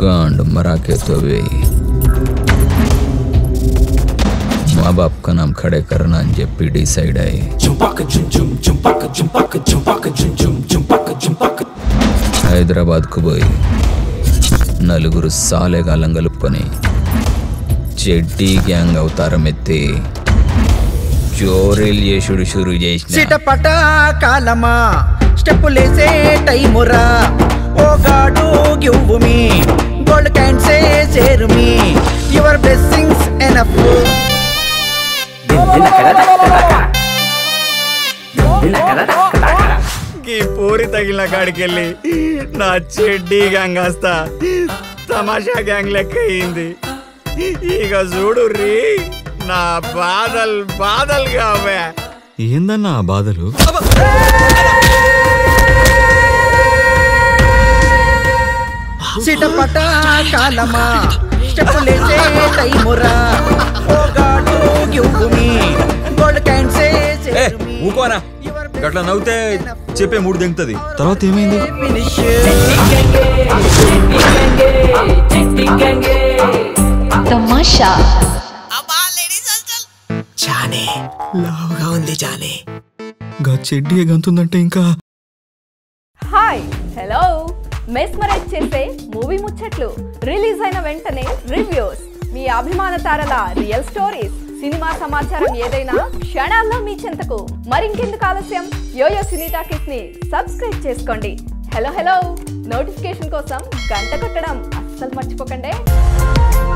गांड मरा के तो वे माँ बाप का नाम खड़े करना అని చెప్పి డిసైడ్ అయ్యి హైదరాబాద్కు పోయి నలుగురు సాలెగాలం కలుపుకొని చెడ్డీ గ్యాంగ్ అవతారం ఎత్తి చోరీలు చేసుడు షురు చేసిన చిటపట కాలమా స్టెప్పులేసే టైమురా ఓ గాడు give me gold can say చేరు మీ యువర్ బ్లెస్సింగ్స్ ఎనఫ్ ఈ పూరి తగిలిన కాడికెళ్ళి నా చెడ్డీ గ్యాంగ్ కాస్త తమాషా గ్యాంగ్ లెక్క అయింది ఇక చూడు రీ నా బాధలు బాధలు కావే ఏందన్నా ఆ బాధలు చిటపట కాలమా స్టెప్పులేసే టైమురా ఓ గాడు give me gold can say ఏ ఊకోనా గట్లా నవ్వుతే చెప్పే మూడు దింగుతుంది తర్వాత ఏమైంది ఫినిష్ తమాషా చానే లావుగా ఉంది చానే గా చెడ్డీ గంతుందంటే ఇంకా హాయ్ హలో మెస్మరైజ్ చేసే మూవీ ముచ్చట్లు రిలీజ్ అయిన వెంటనే రివ్యూస్ మీ అభిమాన తారల రియల్ స్టోరీస్ సినిమా సమాచారం ఏదైనా క్షణాల్లో మీ చెంతకు మరింకెందుకు ఆలస్యం యోయో సినీ టాకీస్ ని సబ్స్క్రైబ్ చేసుకోండి హలో హలో నోటిఫికేషన్ కోసం గంట కొట్టడం అస్సలు మర్చిపోకండి